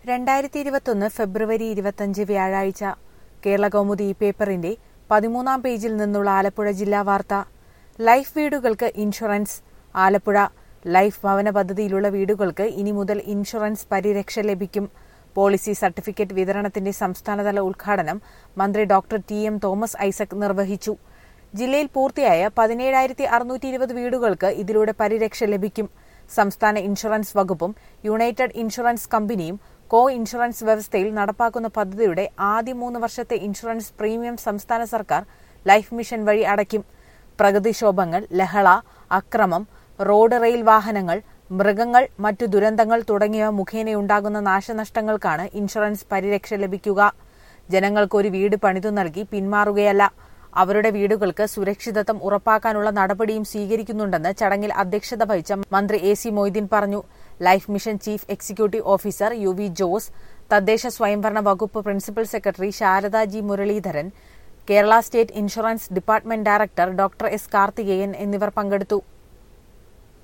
രണ്ടായിരത്തി ഇരുപത്തൊന്ന് ഫെബ്രുവരി ഇരുപത്തഞ്ച് വ്യാഴാഴ്ച കേരള കൗമുദി ഈ പേപ്പറിന്റെ പതിമൂന്നാം പേജിൽ നിന്നുള്ള ആലപ്പുഴ ജില്ലാ വാർത്ത ലൈഫ് വീടുകൾക്ക് ഇൻഷുറൻസ് ആലപ്പുഴ ലൈഫ് ഭവന പദ്ധതിയിലുള്ള വീടുകൾക്ക് ഇനി മുതൽ ഇൻഷുറൻസ് പരിരക്ഷ ലഭിക്കും പോളിസി സർട്ടിഫിക്കറ്റ് വിതരണത്തിന്റെ സംസ്ഥാനതല ഉദ്ഘാടനം മന്ത്രി doctor T M Thomas Isaac നിർവഹിച്ചു ജില്ലയിൽ പൂർത്തിയായ പതിനേഴായിരത്തി അറുന്നൂറ്റി ഇരുപത് വീടുകൾക്ക് ഇതിലൂടെ പരിരക്ഷ ലഭിക്കും സംസ്ഥാന ഇൻഷുറൻസ് വകുപ്പും യുണൈറ്റഡ് ഇൻഷുറൻസ് കമ്പനിയും കോ ഇൻഷുറൻസ് വ്യവസ്ഥയിൽ നടപ്പാക്കുന്ന പദ്ധതിയുടെ ആദ്യ മൂന്ന് വർഷത്തെ ഇൻഷുറൻസ് പ്രീമിയം സംസ്ഥാന സർക്കാർ ലൈഫ് മിഷൻ വഴി അടയ്ക്കും പ്രകൃതിക്ഷോഭങ്ങൾ ലഹള അക്രമം റോഡ് റെയിൽ വാഹനങ്ങൾ മൃഗങ്ങൾ മറ്റു ദുരന്തങ്ങൾ തുടങ്ങിയവ മുഖേനയുണ്ടാകുന്ന നാശനഷ്ടങ്ങൾക്കാണ് ഇൻഷുറൻസ് പരിരക്ഷ ലഭിക്കുക ജനങ്ങൾക്ക് ഒരു വീട് പണിതു നൽകി പിന്മാറുകയല്ല അവരുടെ വീടുകൾക്ക് സുരക്ഷിതത്വം ഉറപ്പാക്കാനുള്ള നടപടിയും സ്വീകരിക്കുന്നുണ്ടെന്ന് ചടങ്ങിൽ അധ്യക്ഷത വഹിച്ച മന്ത്രി എ സി മൊയ്തീൻ പറഞ്ഞു life mission chief executive officer U V Jose തദ്ദേശ സ്വയംഭരണ വകുപ്പ് principal secretary Sarada G Muraleedharan Kerala state insurance department director doctor S Karthikeyan എന്നിവർ പങ്കെടുത്തു